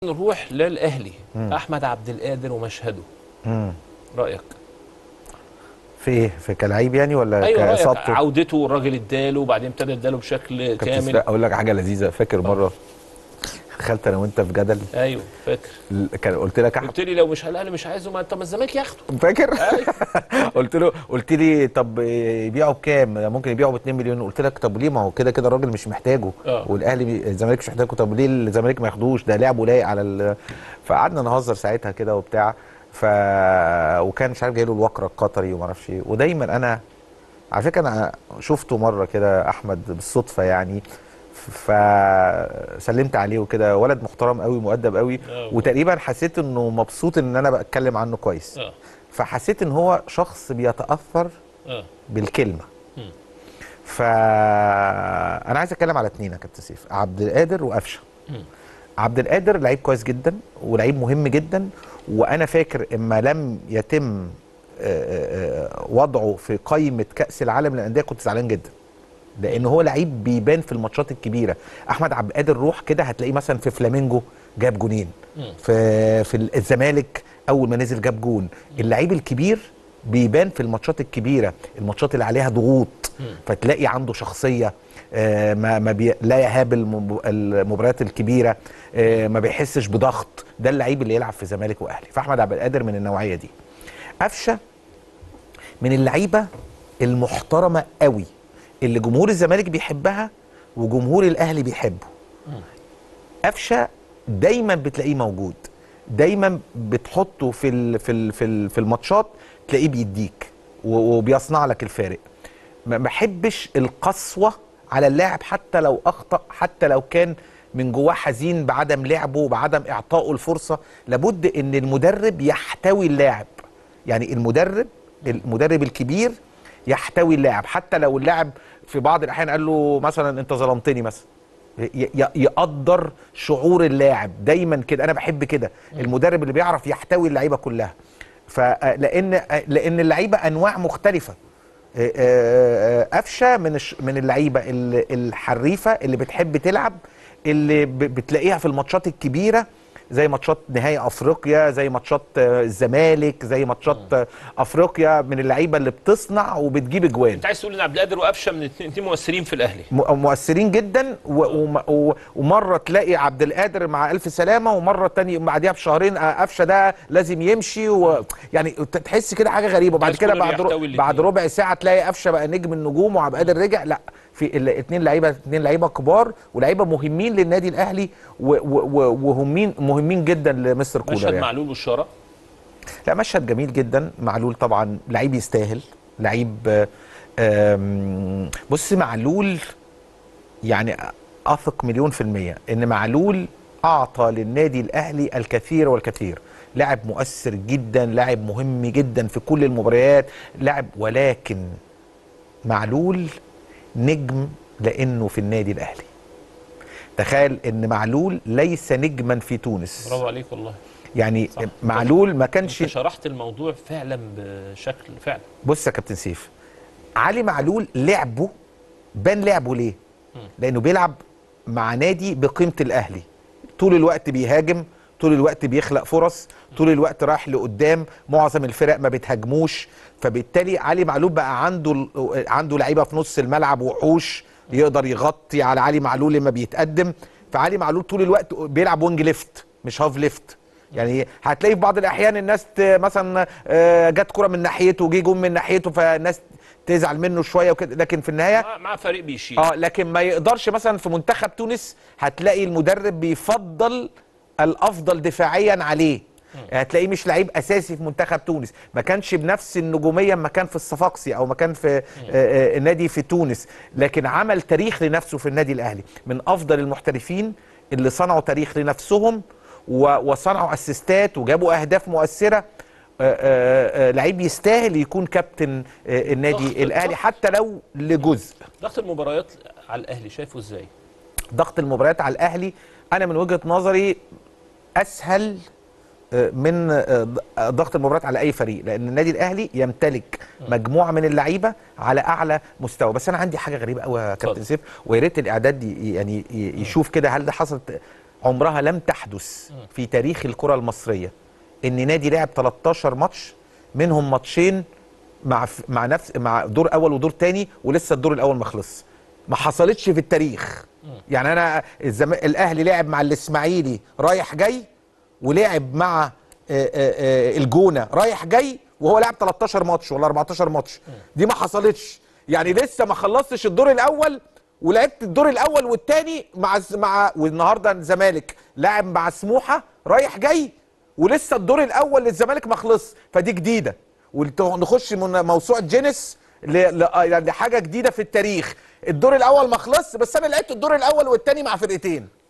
نروح للاهلي احمد عبد القادر ومشهده مم. رايك في ايه في كلاعب يعني ولا ايوه رايك كاصابته عودته الراجل اداله وبعدين ابتدى اداله بشكل كابتن كامل سلاح، اقول لك حاجه لذيذه فاكر مره دخلت انا وانت في جدل ايوه فاكر ال- كان قلت لك احمد قلت لي لو مش الاهلي مش عايزه ما طب ما الزمالك ياخده فاكر ايوه قلت له قلت لي طب يبيعوا بكام ممكن يبيعوا ب 2 مليون قلت لك طب ليه ما هو كده كده الراجل مش محتاجه آه. والاهلي بي- الزمالك مش محتاجه طب ليه الزمالك ما ياخدوش ده لعبه لايق على ال... فقعدنا نهزر ساعتها كده وبتاع ف وكان مش عارف جاي له الوقر القطري وما اعرفش ايه ودايما انا على فكره انا شفته مره كده احمد بالصدفه يعني فسلمت عليه وكده ولد محترم قوي مؤدب قوي آه. وتقريبا حسيت انه مبسوط ان انا بتكلم عنه كويس اه فحسيت ان هو شخص بيتاثر اه بالكلمه مم. فانا عايز اتكلم على اتنين يا كابتن سيف عبد القادر وقفشه مم. عبد القادر لعيب كويس جدا ولعيب مهم جدا وانا فاكر اما لم يتم آه، آه، وضعه في قائمه كاس العالم للانديه كنت زعلان جدا لان هو لعيب بيبان في الماتشات الكبيره احمد عبد القادر روح كده هتلاقيه مثلا في فلامينجو جاب جونين مم. في في الزمالك اول ما نزل جاب جون اللعيب الكبير بيبان في الماتشات الكبيره الماتشات اللي عليها ضغوط مم. فتلاقي عنده شخصيه آه، ما ما بي لا يهاب المب- المباريات الكبيره آه، ما بيحسش بضغط ده اللعيب اللي يلعب في زمالك واهلي فاحمد عبد القادر من النوعيه دي قفشه من اللعيبه المحترمه قوي اللي جمهور الزمالك بيحبها وجمهور الاهلي بيحبه قفشه دايما بتلاقيه موجود دايما بتحطه في ال في ال في, ال في الماتشات تلاقيه بيديك و- وبيصنع لك الفارق ما بحبش القسوه على اللاعب حتى لو اخطا حتى لو كان من جواه حزين بعدم لعبه وبعدم اعطائه الفرصه لابد ان المدرب يحتوي اللاعب يعني المدرب المدرب الكبير يحتوي اللاعب حتى لو اللاعب في بعض الاحيان قال له مثلا انت ظلمتني مثلا ي- ي- يقدر شعور اللاعب دايما كده انا بحب كده المدرب اللي بيعرف يحتوي اللعيبه كلها فلان لان اللعيبه انواع مختلفه آه، آه، آه، قفشه من الش- من اللعيبه ال- الحريفه اللي بتحب تلعب اللي ب- بتلاقيها في الماتشات الكبيره زي ماتشات نهائي افريقيا زي ماتشات آه، الزمالك زي ماتشات آه، افريقيا من اللعيبه اللي بتصنع وبتجيب اجوان انت عايز تقول ان عبد القادر وقفشه من اتنين اتنين مؤثرين في الاهلي م- مؤثرين جدا و- وم- و- ومره تلاقي عبد القادر مع الف سلامه ومره تاني بعديها بشهرين آه، قفشه ده لازم يمشي و... يعني ت- تحس كده حاجه غريبه وبعد عايز كده كولر بعد يحتوي رو... الاتنين. بعد ربع ساعه تلاقي قفشه بقى نجم النجوم وعبد القادر رجع لا في الاثنين لعيبه اثنين لعيبه كبار ولاعيبه مهمين للنادي الاهلي و... و... و... وهمين مهمين جدا لمستر كولر مشهد يعني. معلول والشاره لا مشهد جميل جدا معلول طبعا لعيب يستاهل لعيب آه، آم، بص معلول يعني اثق مليون في المية ان معلول اعطى للنادي الاهلي الكثير والكثير لاعب مؤثر جدا لاعب مهم جدا في كل المباريات لاعب ولكن معلول نجم لانه في النادي الاهلي تخيل ان معلول ليس نجما في تونس برافو عليك والله يعني صح. معلول ما كانش انت شرحت الموضوع فعلا بشكل فعلا بص يا كابتن سيف علي معلول لعبه بان لعبه ليه؟ لانه بيلعب مع نادي بقيمه الاهلي طول الوقت بيهاجم طول الوقت بيخلق فرص طول الوقت رايح لقدام معظم الفرق ما بتهاجموش فبالتالي علي معلول بقى عنده ال- عنده لعيبه في نص الملعب وحوش يقدر يغطي على علي معلول لما بيتقدم فعلي معلول طول الوقت بيلعب وينج ليفت مش هاف ليفت يعني هتلاقي في بعض الاحيان الناس ت- مثلا آه، جت كره من ناحيته وجي جون من ناحيته فالناس تزعل منه شويه وكده لكن في النهايه مع, مع فريق بيشيل اه لكن ما يقدرش مثلا في منتخب تونس هتلاقي المدرب بيفضل الافضل دفاعيا عليه هتلاقيه مش لعيب اساسي في منتخب تونس ما كانش بنفس النجوميه ما كان في الصفاقسي او ما كان في آه، آه، نادي في تونس لكن عمل تاريخ لنفسه في النادي الاهلي من افضل المحترفين اللي صنعوا تاريخ لنفسهم و- وصنعوا اسيستات وجابوا اهداف مؤثره آه، آه، آه، لعيب يستاهل يكون كابتن آه، ضغط- النادي الاهلي ضغط. حتى لو لجزء ضغط المباريات على الاهلي شايفه ازاي ضغط المباريات على الاهلي انا من وجهه نظري اسهل آه، من آه، ض- آه، ضغط المباريات على اي فريق لان النادي الاهلي يمتلك مجموعه من اللعيبه على اعلى مستوى بس انا عندي حاجه غريبه قوي يا كابتن اتفضل. سيف ويا ريت الاعداد ي- يعني ي- يشوف كده هل ده حصلت عمرها لم تحدث في تاريخ الكره المصريه ان نادي لعب 13 ماتش منهم ماتشين مع ف- مع نفس مع دور اول ودور تاني ولسه الدور الاول ما خلص ما حصلتش في التاريخ يعني انا الزم... الاهلي لعب مع الاسماعيلي رايح جاي ولعب مع آه، آه، آه، الجونه رايح جاي وهو لعب 13 ماتش ولا 14 ماتش دي ما حصلتش يعني لسه ما خلصتش الدور الاول ولعبت الدور الاول والثاني مع الز- مع والنهارده الزمالك لاعب مع سموحه رايح جاي ولسه الدور الاول للزمالك ما خلص فدي جديده ونخش من موسوعه جينيس ل- ل- لحاجه جديده في التاريخ الدور الاول ما خلص بس انا لعبت الدور الاول والثاني مع فرقتين